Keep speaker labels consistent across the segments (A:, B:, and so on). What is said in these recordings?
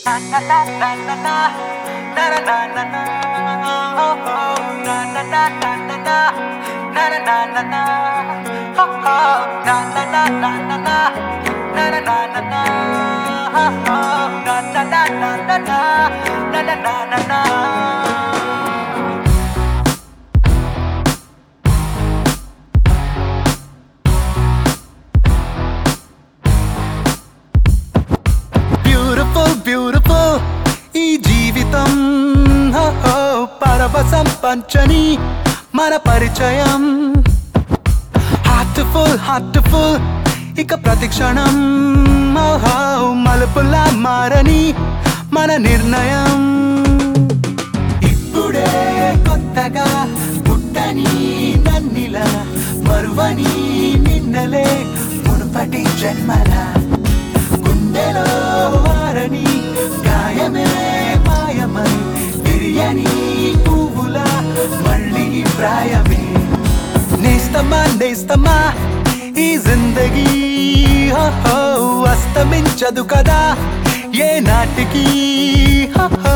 A: Beautiful beautiful ఈ జీవితం హో, హో, పరవశం పంచని మన పరిచయం హార్ట్ఫుల్ హార్ట్ఫుల్ ఇక ప్రతిక్షణం ఓహో మలుపులా మారని మన నిర్ణయం ఇప్పుడే కొత్తగా పుట్టని నన్నిలా మరువని నిన్నలే మునుపటి జన్మలా గుండెలో వారని గాయమే మాయమై బిర్యానీ పువ్వులా మళ్ళీ ప్రాయమే నేస్తమా నేస్తమా ఈ జిందగీ హో, హో, అస్తమించదు కదా ఏ నాటికి హో, హో.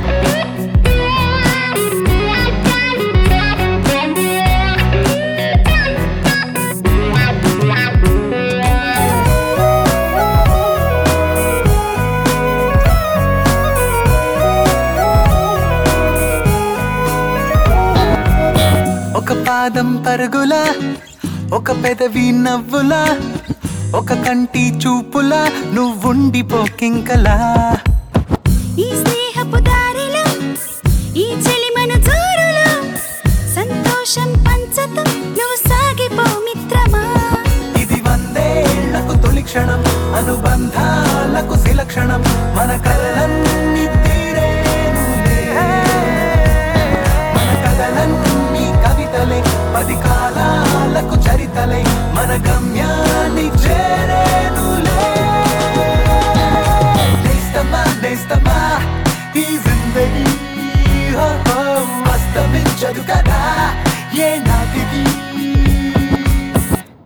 A: ఒక పాదం పరుగులా ఒక పెదవి నవ్వులా ఒక కంటి చూపులా నువ్వుండిపోకింకలా
B: ఈ స్నేహపు దారిలో ఈ చెలిమను జోరులో సంతోషం పంచతో నువ్వు సాగిపో మిత్రమా
A: ఇది వందేళ్లకు తొలి క్షణం అనుబంధాలకు శిలక్షణం మన కలలన్నీ తీరేనులే మన కలలన్నీ కవితలే పది కాలాలకు చరితలే మన గమ్యాన్ని చేరేనులే నేస్తమా నేస్తమా ఈ జిందగీ హో, హో, అస్తమించదు కదా ఏ నాటికి